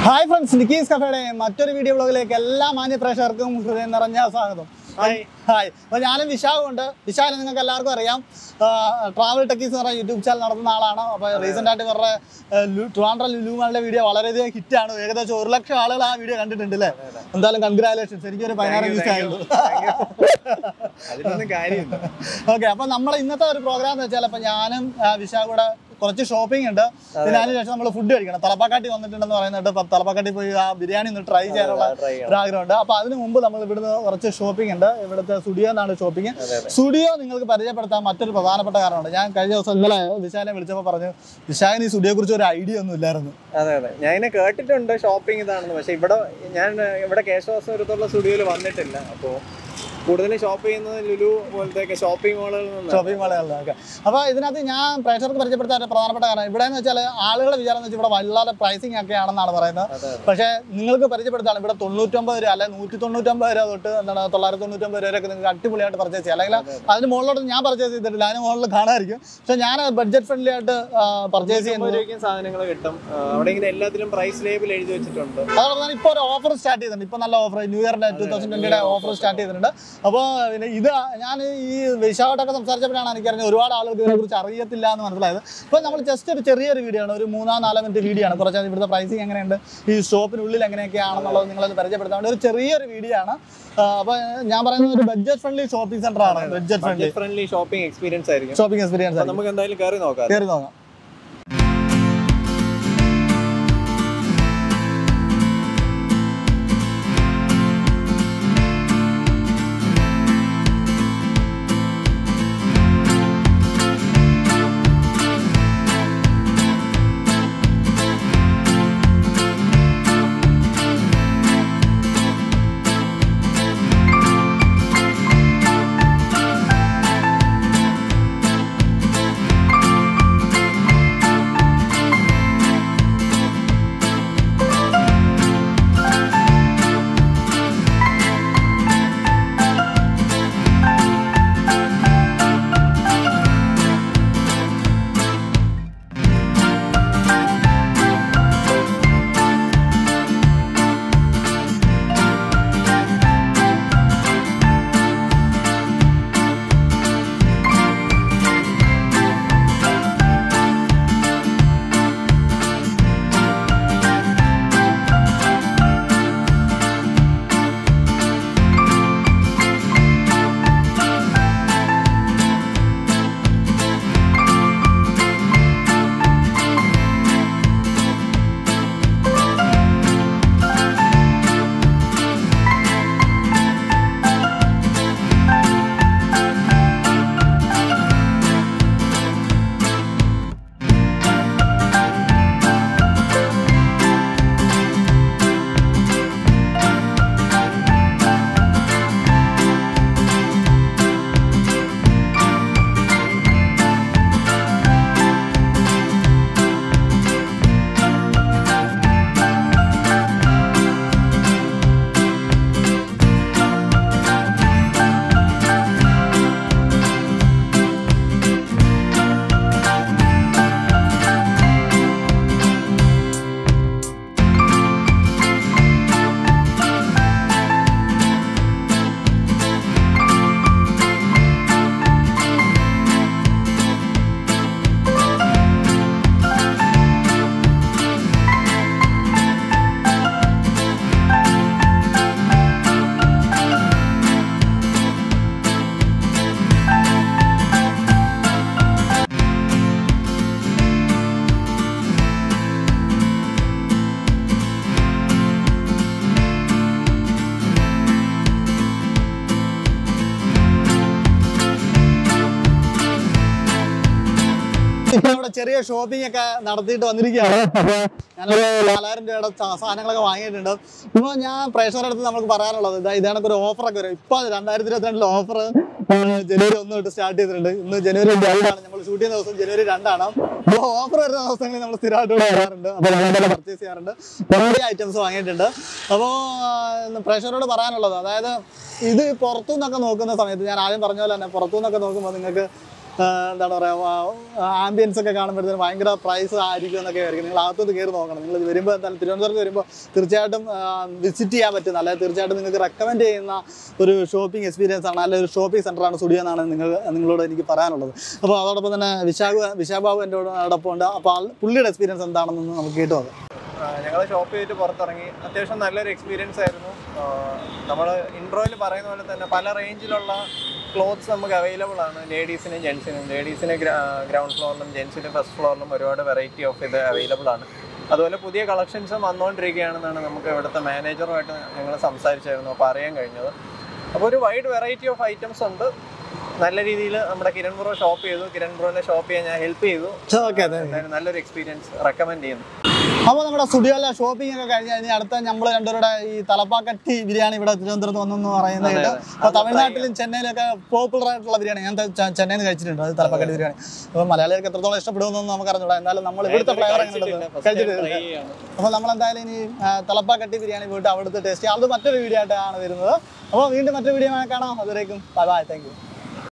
Hi friends Nikki's കഫേയുടെ മറ്റൊരു video ബ്ലോഗിലേക്ക് എല്ലാ മാന്യ പ്രേക്ഷകർക്കും ഹൃദയം നിറഞ്ഞ സ്വാഗതം ഹായ് ഹായ് അപ്പോൾ ഞാനും വിശാഖും ഉണ്ട് വിശാഖിനെ നിങ്ങൾക്ക് എല്ലാവർക്കും അറിയാം ട്രാവൽ ടെക്കീസ് എന്ന് പറഞ്ഞ യൂട്യൂബ് ചാനൽ നടത്തുന്ന ആളാണ് അപ്പോൾ റീസെൻ്റ് ആയിട്ട് ഇവരുടെ ട്രിവാൻഡ്രം ലുലുമാളുടെ വീഡിയോ വളരെയധികം ഹിറ്റാണ് ഏകദേശം ഒരു ലക്ഷം ആളുകൾ ആ വീഡിയോ കണ്ടിട്ടുണ്ട് അല്ലേ എന്തായാലും കൺഗ്രാലേഷൻസ് എനിക്കൊരു പതിനാറ് Thank you, ദിവസം thank you. ആയുള്ളൂ അതിലൊന്നും കാര്യമില്ല ഓക്കെ അപ്പൊ നമ്മൾ ഇന്നത്തെ ഒരു പ്രോഗ്രാം എന്ന് വെച്ചാൽ അപ്പൊ ഞാനും ആ, വിശാഖ് കൂടെ കുറച്ച് ഷോപ്പിംഗ് ഉണ്ട് പിന്നെ അതിന് ശേഷം നമ്മൾ ഫുഡ് കഴിക്കണം തലപ്പാക്കാട്ടി വന്നിട്ടുണ്ടെന്ന് പറയുന്നുണ്ട് അപ്പൊ തലപ്പാക്കാട്ടി പോയി ആ ബിരിയാണി ഒന്ന് ട്രൈ ചെയ്യാനുള്ള try ചെയ്യണം. ഒരു ആഗ്രഹമുണ്ട് അപ്പൊ അതിന് മുമ്പ് നമ്മൾ ഇവിടുന്ന് കുറച്ച് ഷോപ്പിംഗ് ഉണ്ട് ഇവിടുത്തെ സ്റ്റുഡിയോ എന്നാണ് ഷോപ്പിംഗ് അതെ, അതെ. സ്റ്റുഡിയോ നിങ്ങൾക്ക് പരിചയപ്പെടുത്താൻ മറ്റൊരു പ്രധാനപ്പെട്ട കാരണമുണ്ട് ഞാൻ കഴിഞ്ഞ ദിവസം ഇന്നലെ വിശാഖിനെ വിളിച്ചപ്പോൾ പറഞ്ഞു വിശാഖിന് ഈ സ്റ്റുഡിയോയെ കുറിച്ച് ഒരു ഐഡിയ ഒന്നും ഇല്ലായിരുന്നു അതെ അതെ ഞാൻ ഇങ്ങനെ കേട്ടിട്ടുണ്ട് ഷോപ്പിംഗ് ഇതാണെന്ന് പക്ഷെ ഇവിടെ ഞാൻ ഇവിടെ കേശവാസപുരത്തുള്ള സ്റ്റുഡിയോയിൽ വന്നിട്ടില്ല അപ്പോൾ കൂടുതലും ഷോപ്പ് ചെയ്യുന്നത് ലുലു പോലത്തെ ഷോപ്പിംഗ് മാളുകളിൽ നിന്നാണ് ഷോപ്പിംഗ് മാളുകളിൽ ഒക്കെ അപ്പോൾ ഇതിനകത്ത് ഞാൻ പ്രേക്ഷകർക്ക് പരിചയപ്പെടുത്താൻ ഒരു പ്രധാനപ്പെട്ട കാരണം ഇവിടെ എന്ന് വെച്ചാൽ ആളുകളുടെ വിചാരം എന്ന് വെച്ചാൽ ഇവിടെ വല്ലാതെ പ്രൈസിങ് ഒക്കെ ആണെന്നാണ് പറയുന്നത് അതെ അതെ പക്ഷേ നിങ്ങൾക്ക് പരിചയപ്പെടുത്താണ് ഇവിടെ തൊണ്ണൂറ്റൊമ്പത് രൂപ അല്ലെങ്കിൽ നൂറ്റി തൊണ്ണൂറ്റൊമ്പത് രൂപ തൊട്ട് എന്താണ് തൊള്ളായിരത്തി തൊണ്ണൂറ്റൊമ്പത് രൂപയൊക്കെ നിങ്ങൾക്ക് അടിപൊളിയായിട്ട് പർച്ചേസ് ചെയ്യാം അല്ലെങ്കിൽ അതിന് മുകളിലോട്ട് ഞാൻ പർച്ചേസ് ചെയ്തിട്ടില്ല അതിന് മുകളിൽ കാണാമായിരിക്കും പക്ഷേ ഞാൻ ബഡ്ജറ്റ് ഫ്രണ്ട്ലി ആയിട്ട് പർച്ചേസ് അമ്പത് ചെയ്യുന്നത് രൂപയ്ക്കും സാധനങ്ങൾ കിട്ടും ആ, അവിടെ ഇങ്ങനെ എല്ലാത്തിലും പ്രൈസ് ലേബിൾ എഴുതി വെച്ചിട്ടുണ്ട് അതുപോലെ തന്നെ ഇപ്പോൾ ഒരു ഓഫർ സ്റ്റാർട്ട് ചെയ്തിട്ടുണ്ട് ഇപ്പോൾ നല്ല ഓഫർ ന്യൂ ഇയറിന്റെ ടൂ തൗസൻഡ് ട്വന്റിയുടെ ഓഫർ സ്റ്റാർട്ട് ചെയ്തിട്ടുണ്ട് അപ്പോൾ പിന്നെ ഇത് ഞാൻ ഈ വിശാഖോട്ടൊക്കെ സംസാരിച്ചപ്പോഴാണ് എനിക്കറിഞ്ഞത് ഒരുപാട് ആളുകൾക്ക് ഇതിനെക്കുറിച്ച് അറിയത്തില്ല എന്ന് മനസ്സിലായത് ഇപ്പോൾ നമ്മൾ ജസ്റ്റ് ഒരു ചെറിയൊരു വീഡിയോ ആണ് ഒരു മൂന്നാം നാലോ മിനിറ്റ് വീഡിയോ ആണ് കുറച്ച് ഇവിടുത്തെ പ്രൈസിങ് എങ്ങനെയുണ്ട് ഈ ഷോപ്പിനുള്ളിൽ എങ്ങനെയൊക്കെയാണെന്നുള്ളത് നിങ്ങളത് പരിചയപ്പെടുത്താൻ വേണ്ടി ഒരു ചെറിയൊരു വീഡിയോ ആണ് അപ്പോൾ ഞാൻ പറയുന്നത് ഒരു ബഡ്ജറ്റ് ഫ്രണ്ട്ലി ഷോപ്പിംഗ് സെന്റർ ആണ് budget friendly budget friendly shopping experience ആയിരിക്കും ഷോപ്പിംഗ് എക്സ്പീരിയൻസ് അപ്പൊ ആണ് നമുക്ക് എന്തായാലും കയറി നോക്കാം കയറി നോക്കാം ഇപ്പൊ ഇവിടെ ചെറിയ ഷോപ്പിംഗ് ഒക്കെ നടത്തിയിട്ട് വന്നിരിക്കുകയാണ് അപ്പൊ ഞാനൊരു നാലായിരം രൂപയുടെ സാ- സാധനങ്ങളൊക്കെ വാങ്ങിയിട്ടുണ്ട് ഇപ്പൊ ഞാൻ പ്രേക്ഷകരുടെ അടുത്ത് നമുക്ക് പറയാനുള്ളത് ഇതാ ഇതാണ് ഒരു ഓഫർ ഒക്കെ വരും ഇപ്പൊ രണ്ടായിരത്തി ഇരുപത്തിരണ്ടിലെ ഓഫർ ജനുവരി ഒന്ന് തൊട്ട് സ്റ്റാർട്ട് ചെയ്തിട്ടുണ്ട് ഇന്ന് ജനുവരി രണ്ടാണ് നമ്മൾ ഷൂട്ട് ചെയ്യുന്ന ദിവസം ജനുവരി രണ്ടാണ് അപ്പോൾ ഓഫർ വരുന്ന ദിവസങ്ങളിൽ നമ്മൾ സ്ഥിരമായിട്ട് ഇവിടെ വരാറുണ്ട് അപ്പോൾ നമ്മൾ പർച്ചേസ് ചെയ്യാറുണ്ട് കുറേ ഐറ്റംസ് വാങ്ങിയിട്ടുണ്ട് അപ്പോൾ പ്രേക്ഷകരോട് പറയാനുള്ളത് അതായത് ഇത് പുറത്തുനിന്നൊക്കെ നോക്കുന്ന സമയത്ത് ഞാൻ ആദ്യം പറഞ്ഞ പോലെ തന്നെ പുറത്തുനിന്നൊക്കെ നോക്കുമ്പോൾ നിങ്ങൾക്ക് ആ, എന്താണ് പറയുക ആംബിയൻസ് ഒക്കെ കാണുമ്പോഴത്തേനും ഭയങ്കര പ്രൈസ് ആയിരിക്കും എന്നൊക്കെ ആയിരിക്കും നിങ്ങൾ അകത്തോട്ട് കയറി നോക്കണം നിങ്ങൾ വരുമ്പോൾ എന്തായാലും തിരുവനന്തപുരത്ത് വരുമ്പോൾ തീർച്ചയായിട്ടും വിസിറ്റ് ചെയ്യാൻ പറ്റുന്ന അല്ലെങ്കിൽ തീർച്ചയായിട്ടും നിങ്ങൾക്ക് റെക്കമെൻഡ് ചെയ്യുന്ന ഒരു ഷോപ്പിംഗ് എക്സ്പീരിയൻസ് ആണ് അല്ലെങ്കിൽ ഒരു ഷോപ്പിംഗ് സെൻ്ററാണ് സ്റ്റുഡിയോ എന്നാണ് നിങ്ങൾ നിങ്ങളോട് എനിക്ക് പറയാനുള്ളത് അപ്പോൾ അതോടൊപ്പം തന്നെ വിശാഖ വിശാഖാബു എൻ്റെ അതോടൊപ്പം ഉണ്ട് അപ്പോൾ ആൾ- പുള്ളിയുടെ എക്സ്പീരിയൻസ് എന്താണെന്ന് നമുക്ക് കേട്ടു നോക്കാം ഞങ്ങൾ ഷോപ്പ് ചെയ്തിട്ട് പുറത്തിറങ്ങി അത്യാവശ്യം നല്ലൊരു എക്സ്പീരിയൻസ് ആയിരുന്നു നമ്മൾ ഇൻട്രോയിൽ പറയുന്ന പോലെ തന്നെ പല റേഞ്ചിലുള്ള ക്ലോത്ത്സ് നമുക്ക് അവൈലബിൾ ആണ് ലേഡീസിനും ജെൻസിനും ലേഡീസിന് ഗ്രൗണ്ട് ഫ്ലോറിലും ജെൻസിന് ഫസ്റ്റ് ഫ്ലോറിലും ഒരുപാട് വെറൈറ്റി ഓഫ് ഇത് അവൈലബിൾ ആണ് അതുപോലെ പുതിയ കളക്ഷൻസും വന്നുകൊണ്ടിരിക്കുകയാണെന്നാണ് നമുക്ക് ഇവിടുത്തെ മാനേജറുമായിട്ട് ഞങ്ങൾ സംസാരിച്ചായിരുന്നു അപ്പോൾ അറിയാൻ കഴിഞ്ഞത് അപ്പോൾ ഒരു വൈഡ് വെറൈറ്റി ഓഫ് ഐറ്റംസ് ഉണ്ട് നല്ല രീതിയിൽ നമ്മുടെ കിരൺ ബ്രോ ഷോപ്പ് ചെയ്തു കിരൺ ബ്രോനെ ഷോപ്പ് ചെയ്യാൻ ഞാൻ ഹെൽപ്പ് ചെയ്തു ഓക്കെ അതെ എന്തായാലും നല്ലൊരു എക്സ്പീരിയൻസ് റെക്കമെൻഡ് ചെയ്യുന്നു അപ്പോൾ നമ്മുടെ സ്റ്റുഡിയോയിലെ ഷോപ്പിംഗ് ഒക്കെ കഴിഞ്ഞ് കഴിഞ്ഞാൽ അടുത്ത നമ്മൾ രണ്ടുപേരുടെ ഈ തലപ്പാക്കട്ടി ബിരിയാണി ഇവിടെ തിരുവനന്തപുരത്ത് വന്നെന്ന് പറയുന്നത് അതെ, കേട്ട് അതെ. അപ്പോൾ അത് തമിഴ്നാട്ടിലും ചെന്നൈയിലൊക്കെ പോപ്പുലർ ആയിട്ടുള്ള ബിരിയാണി ഞാൻ ത- ചെ- ചെന്നൈയിൽ നിന്ന് കഴിച്ചിട്ടുണ്ട് അത് തലപ്പാക്കട്ടി ബിരിയാണി അപ്പോൾ മലയാളികൾക്ക് എത്രത്തോളം ഇഷ്ടപ്പെടുമെന്നൊന്നും നമുക്ക് അറിഞ്ഞൂടാ എന്നാലും നമ്മൾ ഇവിടുത്തെ ഫ്ലേവർ എങ്ങനെ കഴിച്ചിട്ടില്ല അപ്പോൾ നമ്മൾ എന്തായാലും ഇനി ആ, തലപ്പാക്കട്ടി ബിരിയാണി പോയിട്ട് അവിടുത്തെ ടേസ്റ്റ് ചെയ്യാം അത് മറ്റൊരു വീഡിയോ ആയിട്ടാണ് വരുന്നത് അപ്പോൾ വീണ്ടും മറ്റൊരു വീഡിയോ കാണാം അതുവരേക്കും ബൈ ബൈ താങ്ക് യു